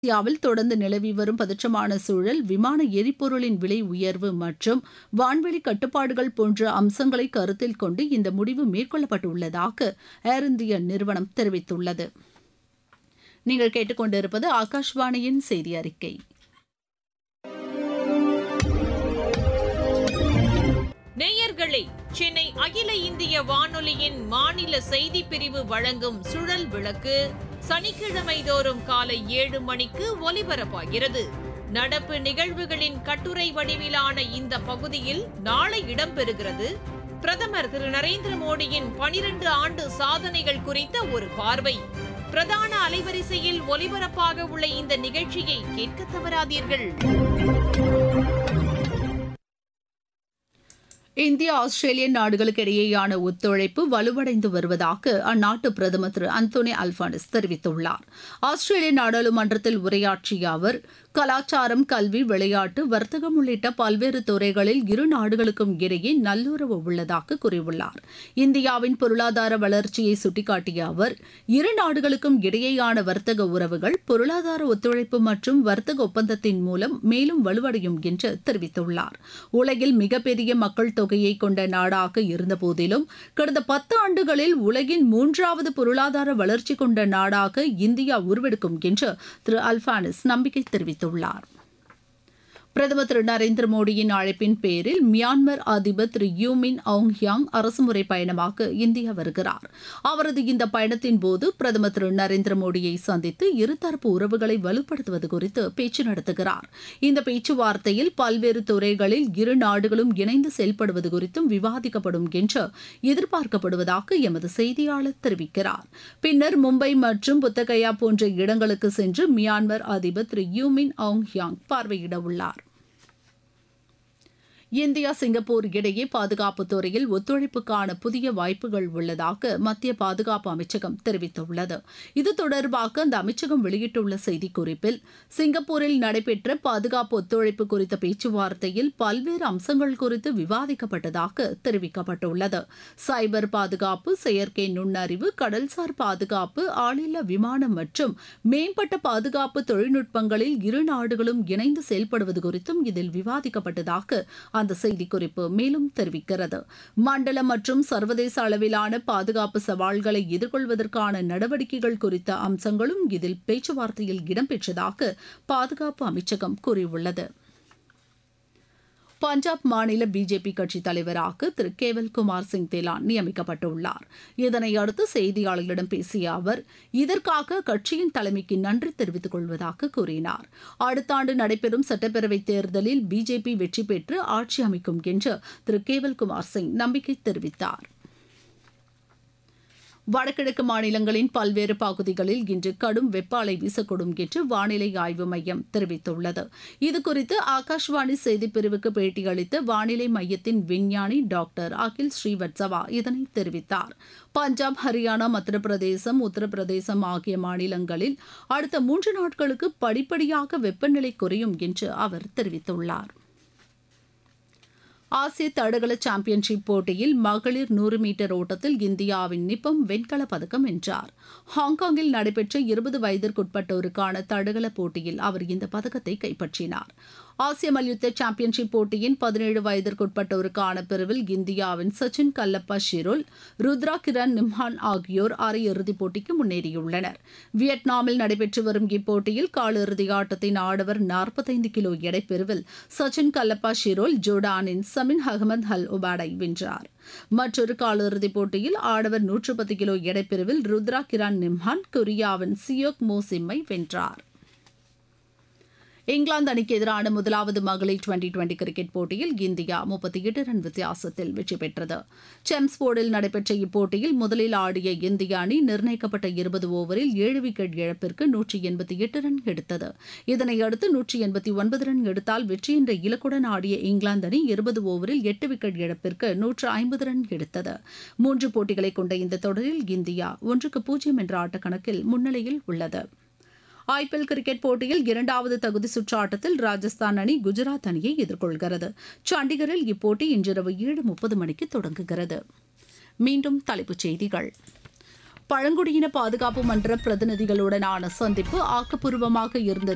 இந்தியாவில் தொடர்ந்து நிலவி வரும் பதற்றமான சூழல் விமான எரிபொருளின் விலை உயர்வு மற்றும் வான்வெளி கட்டுப்பாடுகள் போன்ற அம்சங்களை கருத்தில் கொண்டு இந்த முடிவு மேற்கொள்ளப்பட்டுள்ளதாக ஏர் இந்தியா நிறுவனம் தெரிவித்துள்ளது நீங்கள் கேட்டுக்கொண்டிருப்பது ஆகாஷ்வாணியின் செய்தி அறிக்கை நேயர்களே சென்னை அகில இந்திய வானொலியின் மாநில செய்திப் பிரிவு வழங்கும் சுழல் விளக்கு சனிக்கிழமை தோறும் காலை ஏழு மணிக்கு ஒலிபரப்பாகிறது நடப்பு நிகழ்வுகளின் கட்டுரை வடிவிலான இந்த பகுதியில் நாளை இடம்பெறுகிறது பிரதமர் திரு நரேந்திர மோடியின் பனிரெண்டு ஆண்டு சாதனைகள் குறித்த ஒரு பார்வை பிரதான அலைவரிசையில் ஒலிபரப்பாக உள்ள இந்த நிகழ்ச்சியை கேட்க தவறாதீர்கள் இந்தியா ஆஸ்திரேலிய நாடுகளுக்கு இடையேயான ஒத்துழைப்பு வலுவடைந்து வருவதாக அந்நாட்டு பிரதமர் திரு அந்தோனி அல்பானிஸ் தெரிவித்துள்ளார் ஆஸ்திரேலிய நாடாளுமன்றத்தில் உரையாற்றிய அவர் கலாச்சாரம் கல்வி விளையாட்டு வர்த்தகம் உள்ளிட்ட பல்வேறு துறைகளில் இரு நாடுகளுக்கும் இடையே நல்லுறவு உள்ளதாக கூறியுள்ளார் இந்தியாவின் பொருளாதார வளர்ச்சியை சுட்டிக்காட்டிய அவர் இரு நாடுகளுக்கும் இடையேயான வர்த்தக உறவுகள் பொருளாதார ஒத்துழைப்பு மற்றும் வர்த்தக ஒப்பந்தத்தின் மூலம் மேலும் வலுவடையும் என்று தெரிவித்துள்ளார் உலகில் மிகப்பெரிய மக்கள் தொகையை கொண்ட நாடாக இருந்தபோதிலும் கடந்த பத்து ஆண்டுகளில் உலகின் மூன்றாவது பொருளாதார வளர்ச்சி கொண்ட நாடாக இந்தியா உருவெடுக்கும் என்று திரு அல்பானிஸ் நம்பிக்கை தெரிவித்துள்ளார் பிரதமர் திரு நரேந்திர மோடியின் அழைப்பின் பேரில் மியான்மர் அதிபர் திரு யூமின் ஆங் யாங் அரசுமுறை பயணமாக இந்தியா வருகிறார் அவரது இந்த பயணத்தின் போது பிரதமர் திரு நரேந்திர மோடியை சந்தித்து இருதரப்பு உறவுகளை வலுப்படுத்துவது குறித்து பேச்சு நடத்துகிறார் இந்த பேச்சுவார்த்தையில் பல்வேறு துறைகளில் இரு நாடுகளும் இணைந்து செயல்படுவது குறித்தும் விவாதிக்கப்படும் என்று எதிர்பார்க்கப்படுவதாக எமது செய்தியாளர் தெரிவிக்கிறார் பின்னர் மும்பை மற்றும் புத்தகயா போன்ற இடங்களுக்கு சென்று மியான்மர் அதிபர் திரு யூமின் ஆங் யாங் பார்வையிட உள்ளார் இந்தியா சிங்கப்பூர் இடையே பாதுகாப்பு துறையில் ஒத்துழைப்புக்கான புதிய வாய்ப்புகள் உள்ளதாக மத்திய பாதுகாப்பு அமைச்சகம் தெரிவித்துள்ளது இது தொடர்பாக அந்த அமைச்சகம் வெளியிட்டுள்ள செய்திக்குறிப்பில் சிங்கப்பூரில் நடைபெற்ற பாதுகாப்பு ஒத்துழைப்பு குறித்த பேச்சுவார்த்தையில் பல்வேறு அம்சங்கள் குறித்து விவாதிக்கப்பட்டதாக தெரிவிக்கப்பட்டுள்ளது சைபர் பாதுகாப்பு செயற்கை நுண்ணறிவு கடல்சார் பாதுகாப்பு ஆளில்லா விமானம் மற்றும் மேம்பட்ட பாதுகாப்பு தொழில்நுட்பங்களில் இரு நாடுகளும் இணைந்து செயல்படுவது குறித்தும் இதில் விவாதிக்கப்பட்டதாக அந்த செய்திக்குறிப்பு மேலும் தெரிவிக்கிறது மண்டல மற்றும் சர்வதேச அளவிலான பாதுகாப்பு சவால்களை எதிர்கொள்வதற்கான நடவடிக்கைகள் குறித்த அம்சங்களும் இதில் பேச்சுவார்த்தையில் இடம்பெற்றதாக பாதுகாப்பு அமைச்சகம் கூறியுள்ளது பஞ்சாப் மாநில பிஜேபி கட்சித் தலைவராக திரு கேவல் குமார் சிங் தேலான் நியமிக்கப்பட்டுள்ளார் இதனையடுத்து செய்தியாளர்களிடம் பேசிய அவர் இதற்காக கட்சியின் தலைமைக்கு நன்றி தெரிவித்துக் கொள்வதாக கூறினார் அடுத்த ஆண்டு நடைபெறும் சட்டப்பேரவைத் தேர்தலில் பிஜேபி வெற்றி பெற்று ஆட்சி அமைக்கும் என்று திரு கேவல் குமார் சிங் நம்பிக்கை தெரிவித்தார் வடகிழக்கு மாநிலங்களின் பல்வேறு பகுதிகளில் இன்று கடும் வெப்ப அலை வீசக்கூடும் என்று வானிலை ஆய்வு மையம் தெரிவித்துள்ளது இதுகுறித்து ஆகாஷ்வாணி செய்திப்பிரிவுக்கு பேட்டியளித்த வானிலை மையத்தின் விஞ்ஞானி டாக்டர் அகில் ஸ்ரீவத்சவா இதனை தெரிவித்தார் பஞ்சாப் ஹரியானா மத்திய பிரதேசம் உத்தரப்பிரதேசம் ஆகிய மாநிலங்களில் அடுத்த மூன்று நாட்களுக்கு படிப்படியாக வெப்பநிலை குறையும் என்று அவர் தெரிவித்துள்ளார் ஆசிய தடகள சாம்பியன்ஷிப் போட்டியில் மகளிர் நூறு மீட்டர் ஓட்டத்தில் இந்தியாவின் நிப்பம் வெண்கலப் பதக்கம் வென்றார் ஹாங்காங்கில் நடைபெற்ற இருபது வயதிற்குட்பட்டோருக்கான தடகள போட்டியில் அவர் இந்த பதக்கத்தை கைப்பற்றினார் ஆசிய மல்யுத்த சாம்பியன்ஷிப் போட்டியின் பதினேழு வயதிற்குட்பட்டோருக்கான பிரிவில் இந்தியாவின் சச்சின் கல்லப்பா ஷிரோல் ருத்ரா கிரண் நிம்ஹான் ஆகியோர் அரையிறுதிப் போட்டிக்கு முன்னேறியுள்ளனர் வியட்நாமில் நடைபெற்று வரும் இப்போட்டியில் காலிறுதி ஆட்டத்தின் ஆடவர் நாற்பத்தைந்து கிலோ எடை பிரிவில் சச்சின் கல்லப்பா ஷிரோல் ஜோர்டானின் சமின் அகமது ஹல் உபாடை வென்றார் மற்றொரு காலிறுதிப் போட்டியில் ஆடவர் நூற்று பத்து கிலோ எடைப்பிரிவில் ருத்ரா கிரான் நிம்ஹான் கொரியாவின் சியோக் மோசிம்மை வென்றார் இங்கிலாந்து அணிக்கு எதிரான முதலாவது மகளிர் டுவெண்டி டுவெண்டி கிரிக்கெட் போட்டியில் இந்தியா முப்பத்தி எட்டு ரன் வித்தியாசத்தில் வெற்றி பெற்றது செம்ஸ்போர்டில் நடைபெற்ற இப்போட்டியில் முதலில் ஆடிய இந்திய அணி நிர்ணயிக்கப்பட்ட இருபது ஓவரில் ஏழு விக்கெட் இழப்பிற்கு நூற்றி எண்பத்தி எட்டு ரன் எடுத்தது இதனையடுத்து நூற்றி எண்பத்தி ஒன்பது ரன் எடுத்தால் வெற்றி என்ற இலக்குடன் ஆடிய இங்கிலாந்து அணி இருபது ஓவரில் எட்டு விக்கெட் இழப்பிற்கு நூற்று ஐம்பது ரன் எடுத்தது மூன்று போட்டிகளை கொண்ட இந்த தொடரில் இந்தியா ஒன்றுக்கு பூஜ்ஜியம் என்ற ஆட்டக்கணக்கில் முன்னிலையில் உள்ளது ஐபிஎல் கிரிக்கெட் போட்டியில் இரண்டாவது தகுதி சுற்று ஆட்டத்தில் ராஜஸ்தான் அணி குஜராத் அணியை எதிர்கொள்கிறது சண்டிகரில் இப்போட்டி இன்றிரவு ஏழு முப்பது மணிக்கு தொடங்குகிறது மீண்டும் தலைப்புச் செய்திகள் பழங்குடியின பாதுகாப்பு மன்ற பிரதிநிதிகளுடனான சந்திப்பு ஆக்கப்பூர்வமாக இருந்தது